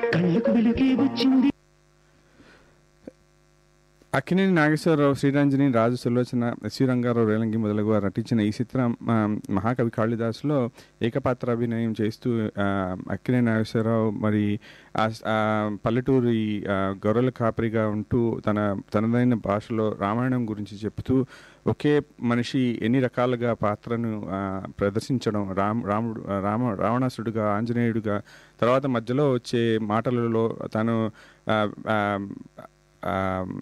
కళ్ళకు వెలుగే వచ్చింది అక్కినేని నాగేశ్వరరావు శ్రీరంజని రాజు సులోచన ఎస్వి రంగారావు రేలంగి మొదలగు వారు నటించిన ఈ చిత్రం ఆ, మహాకవి కాళిదాసులో ఏకపాత్ర అభినయం చేస్తూ ఆ, అక్కినేని నాగేశ్వరరావు మరి ఆ స- ఆ పల్లెటూరి ఆ, గొర్రెల కాపరిగా ఉంటూ తన తనదైన భాషలో రామాయణం గురించి చెప్తూ ఒకే మనిషి ఎన్ని రకాలుగా పాత్రను ఆ, ప్రదర్శించడం రామ్ రాముడు రామ రావణాసుడుగా ఆంజనేయుడుగా తర్వాత మధ్యలో వచ్చే మాటలలో తను ఆ, ఆ, ఆ,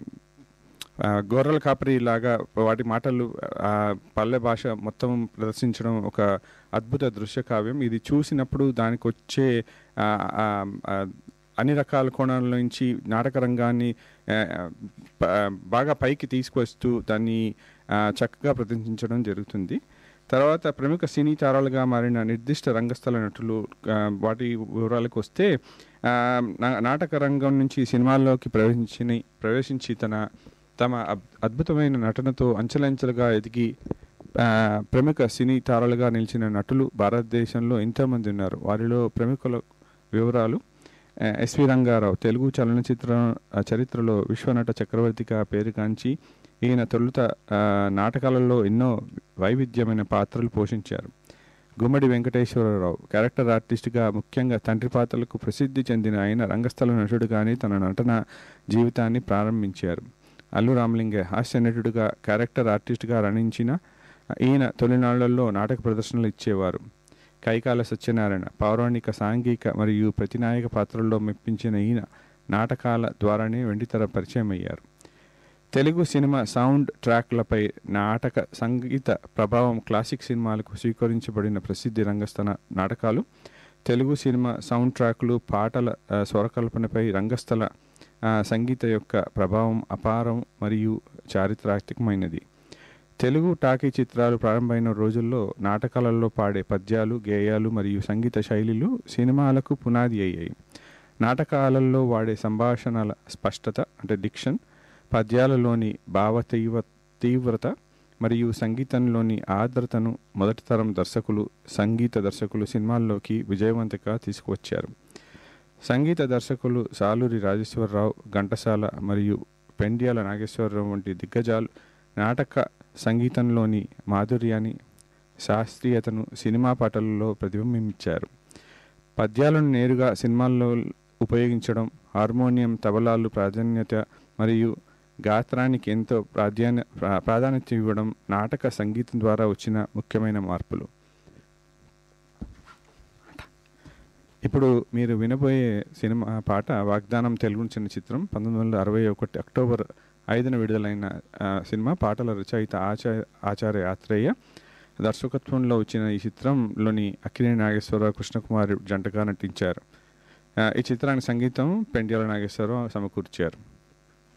ఆ, గొర్రెల కాపరి లాగా వాటి మాటలు ఆ, పల్లె భాష మొత్తం ప్రదర్శించడం ఒక అద్భుత దృశ్య కావ్యం ఇది చూసినప్పుడు దానికి వచ్చే ఆ, ఆ, ఆ, అన్ని రకాల కోణాల నుంచి నాటక రంగాన్ని ఆ, ప- బాగా పైకి తీసుకొస్తూ దాన్ని ఆ, చక్కగా ప్రదర్శించడం జరుగుతుంది తర్వాత ప్రముఖ సినీ తారాలుగా మారిన నిర్దిష్ట రంగస్థల నటులు ఆ, వాటి వివరాలకు వస్తే ఆ, నా- నాటక రంగం నుంచి సినిమాల్లోకి ప్రవేశించి ప్రవేశించి తన తమ అద్- అద్భుతమైన నటనతో అంచెలంచెలుగా ఎదిగి ఆ, ప్రముఖ సినీ తారలుగా నిలిచిన నటులు భారతదేశంలో ఎంతోమంది ఉన్నారు వారిలో ప్రముఖుల వివరాలు ఆ, ఎస్వి రంగారావు తెలుగు చలనచిత్ర ఆ, చరిత్రలో విశ్వనట చక్రవర్తిగా పేరుగాంచి ఈయన తొలుత ఆ, నాటకాలలో ఎన్నో వైవిధ్యమైన పాత్రలు పోషించారు గుమ్మడి వెంకటేశ్వరరావు క్యారెక్టర్ ఆర్టిస్ట్గా ముఖ్యంగా తండ్రి పాత్రలకు ప్రసిద్ధి చెందిన ఆయన రంగస్థల నటుడుగానే తన నటన జీవితాన్ని ప్రారంభించారు అల్లు రామలింగ హాస్య నటుడుగా క్యారెక్టర్ ఆర్టిస్ట్గా రణించిన ఈయన తొలినాళ్లలో నాటక ప్రదర్శనలు ఇచ్చేవారు కైకాల సత్యనారాయణ పౌరాణిక సాంఘిక మరియు ప్రతినాయక పాత్రల్లో మెప్పించిన ఈయన నాటకాల ద్వారానే వెండితెర పరిచయం అయ్యారు తెలుగు సినిమా సౌండ్ ట్రాక్లపై నాటక సంగీత ప్రభావం క్లాసిక్ సినిమాలకు స్వీకరించబడిన ప్రసిద్ధి రంగస్థల నాటకాలు తెలుగు సినిమా సౌండ్ ట్రాక్లు పాటల ఆ, స్వరకల్పనపై రంగస్థల ఆ, సంగీత యొక్క ప్రభావం అపారం మరియు చారిత్రాత్మకమైనది తెలుగు టాకీ చిత్రాలు ప్రారంభమైన రోజుల్లో నాటకాలలో పాడే పద్యాలు గేయాలు మరియు సంగీత శైలిలు సినిమాలకు పునాది అయ్యాయి నాటకాలలో వాడే సంభాషణల స్పష్టత అంటే డిక్షన్ పద్యాలలోని భావ తీవ్ర తీవ్రత మరియు సంగీతంలోని ఆర్ద్రతను మొదటి తరం దర్శకులు సంగీత దర్శకులు సినిమాల్లోకి విజయవంతంగా తీసుకువచ్చారు సంగీత దర్శకులు సాలూరి రాజేశ్వరరావు ఘంటసాల మరియు పెండ్యాల నాగేశ్వరరావు వంటి దిగ్గజాలు నాటక సంగీతంలోని మాధుర్యాన్ని శాస్త్రీయతను సినిమా పాటలలో ప్రతిబింబించారు పద్యాలను నేరుగా సినిమాల్లో ఉపయోగించడం హార్మోనియం తబలాలు ప్రాధాన్యత మరియు గాత్రానికి ఎంతో ప్రాధాన్య ప్రా- ప్రాధాన్యత ఇవ్వడం నాటక సంగీతం ద్వారా వచ్చిన ముఖ్యమైన మార్పులు ఇప్పుడు మీరు వినబోయే సినిమా పాట వాగ్దానం తెలుగు చిన్న చిత్రం పంతొమ్మిది వందల అరవై ఒకటి అక్టోబర్ ఐదున విడుదలైన ఆ, సినిమా పాటల రచయిత ఆచార్య ఆచార్య ఆత్రేయ దర్శకత్వంలో వచ్చిన ఈ చిత్రంలోని అక్కినేని నాగేశ్వరరావు కృష్ణకుమారి జంటగా నటించారు ఆ, ఈ చిత్రానికి సంగీతం పెండ్యాల నాగేశ్వరరావు సమకూర్చారు